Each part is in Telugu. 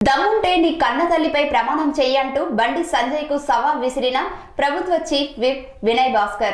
దమ్ముంటే నీ కన్న తల్లిపై ప్రమాణం చెయ్యంటూ బండి సంజయ్ కు సవాల్ విసిరిన ప్రభుత్వ chief whip Vinay Bhaskar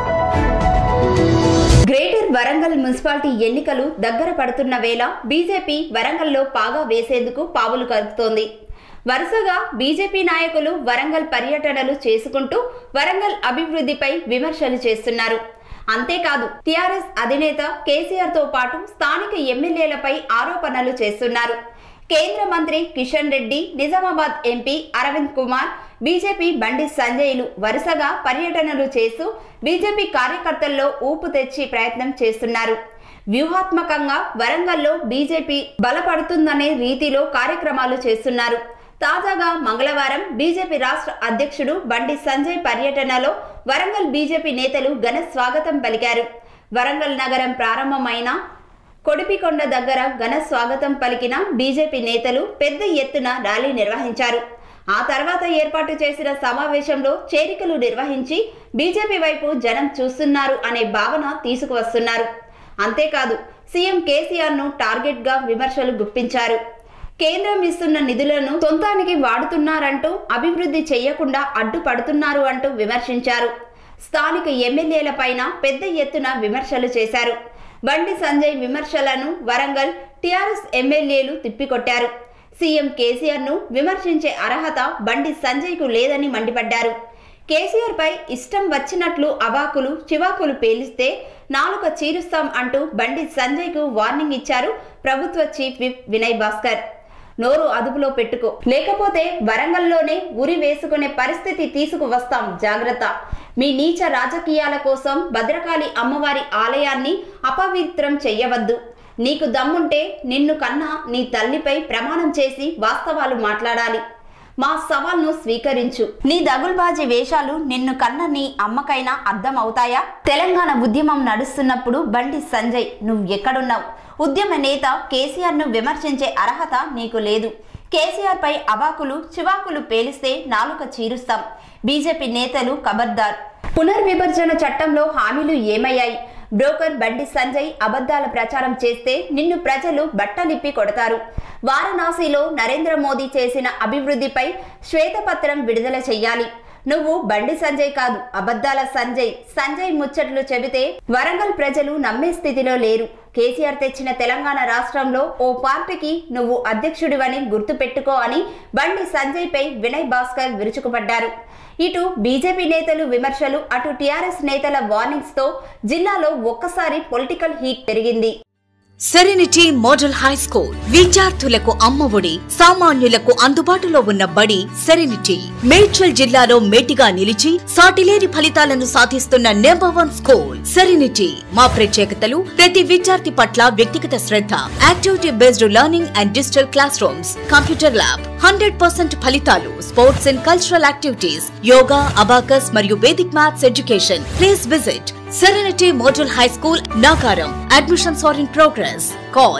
greater Warangal municipality ఎన్నికలు దగ్గర పడుతున్న వేళ బీజేపీ వరంగల్లో పాగా వేసేందుకు పావులు కలుపుతోంది వరుసగా బీజేపీ నాయకులు వరంగల్ పర్యటనలు చేసుకుంటూ వరంగల్ అభివృద్ధిపై విమర్శలు చేస్తున్నారు అంతేకాదు టీఆర్ఎస్ అధినేత కేసీఆర్ తో పాటు స్థానిక ఎమ్మెల్యేలపై ఆరోపణలు చేస్తున్నారు కేంద్ర మంత్రి కిషన్ రెడ్డి నిజామాబాద్ ఎంపీ అరవింద్ కుమార్ బీజేపీ బండి సంజయ్లు వరుసగా పర్యటనలు చేస్తూ బీజేపీ కార్యకర్తల్లో ఊపు తెచ్చి ప్రయత్నం చేస్తున్నారు వ్యూహాత్మకంగా వరంగల్లో బీజేపీ బలపడుతుందనే రీతిలో కార్యక్రమాలు చేస్తున్నారు తాజాగా మంగళవారం బీజేపీ రాష్ట్ర అధ్యక్షుడు బండి సంజయ్ పర్యటనలో వరంగల్ బీజేపీ నేతలు ఘన స్వాగతం పలికారు వరంగల్ నగరం ప్రారంభమైన కొడిపికొండ దగ్గర ఘన స్వాగతం పలికిన బీజేపీ నేతలు పెద్ద ఎత్తున ర్యాలీ నిర్వహించారు ఆ తర్వాత ఏర్పాటు చేసిన సమావేశంలో చేరికలు నిర్వహించి బీజేపీ వైపు జనం చూస్తున్నారు అనే భావన తీసుకువస్తున్నారు అంతేకాదు సీఎం కేసీఆర్ ను టార్గెట్ గా విమర్శలు గుప్పించారు కేంద్రం ఇస్తున్న నిధులను సొంతానికి వాడుతున్నారంటూ అభివృద్ధి చేయకుండా అడ్డుపడుతున్నారు అంటూ విమర్శించారు స్థానిక ఎమ్మెల్యేలపైన పెద్ద ఎత్తున విమర్శలు చేశారు బండి సంజయ్ విమర్శలను వరంగల్ టీఆర్ఎస్ ఎమ్మెల్యేలు తిప్పికొట్టారు సీఎం కేసీఆర్ ను విమర్శించే అర్హత బండి సంజయ్ కు లేదని మండిపడ్డారు కేసీఆర్ పై ఇష్టం వచ్చినట్లు అవాకులు చివాకులు పేలిస్తే నాలుక చీరుస్తాం అంటూ బండి సంజయ్ కు వార్నింగ్ ఇచ్చారు ప్రభుత్వ చీఫ్ విప్ వినయ్ భాస్కర్ నోరు అదుపులో పెట్టుకో లేకపోతే వరంగల్లోనే ఉరి వేసుకునే పరిస్థితి తీసుకువస్తాం జాగ్రత్త మీ నీచ రాజకీయాల కోసం భద్రకాళి అమ్మవారి ఆలయాన్ని అపవిత్రం చెయ్యవద్దు నీకు దమ్ముంటే నిన్ను కన్నా నీ తల్లిపై ప్రమాణం చేసి వాస్తవాలు మాట్లాడాలి మా సవాల్ను స్వీకరించు నీ దగుల్బాజీ వేషాలు నిన్ను కన్న నీ అమ్మకైనా అర్థం అవుతాయా తెలంగాణ ఉద్యమం నడుస్తున్నప్పుడు బండి సంజయ్ నువ్వు ఎక్కడున్నావు ఉద్యమ నేత కేసీఆర్ ను విమర్శించే అర్హత నీకు లేదు కేసీఆర్ పై అవాకులు చివాకులు పేలిస్తే నాలుక చీరుస్తాం బీజేపీ నేతలు ఖబర్దార్ పునర్విభజన చట్టంలో హామీలు ఏమయ్యాయి బ్రోకర్ బండి సంజయ్ అబద్ధాల ప్రచారం చేస్తే నిన్ను ప్రజలు బట్టలిప్పి కొడతారు వారణాసిలో నరేంద్ర మోదీ చేసిన అభివృద్ధిపై శ్వేతపత్రం విడుదల చెయ్యాలి నువ్వు బండి సంజయ్ కాదు అబద్ధాల సంజయ్ సంజయ్ ముచ్చట్లు చెబితే వరంగల్ ప్రజలు నమ్మే స్థితిలో లేరు కేసీఆర్ తెచ్చిన తెలంగాణ రాష్ట్రంలో ఓ పార్టీకి నువ్వు అధ్యక్షుడివని గుర్తుపెట్టుకో అని బండి సంజయ్ పై వినయ్ భాస్కర్ విరుచుకుపడ్డారు ఇటు బీజేపీ నేతలు విమర్శలు అటు టీఆర్ఎస్ నేతల వార్నింగ్స్ తో జిల్లాలో ఒక్కసారి పొలిటికల్ హీట్ పెరిగింది సెరెనిటీ మోడల్ హై స్కూల్ విద్యార్థులకు అమ్మఒడి సామాన్యులకు అందుబాటులో ఉన్న బడి సెరెనిటీ మేడ్చల్ జిల్లాలో మేటిగా నిలిచి సాటిలేని ఫలితాలను సాధిస్తున్న నెంబర్ వన్ స్కూల్ సెరెనిటీ మా ప్రత్యేకతలు ప్రతి విద్యార్థి పట్ల వ్యక్తిగత శ్రద్ధ activity based learning and digital class rooms computer lab hundred percent ఫలితాలు sports and cultural activities yoga abacus మరియు Vedic maths education please visit Serenity Model High School, Nagaram. Admissions are in progress. Call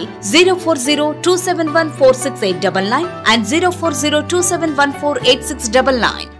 040 and 040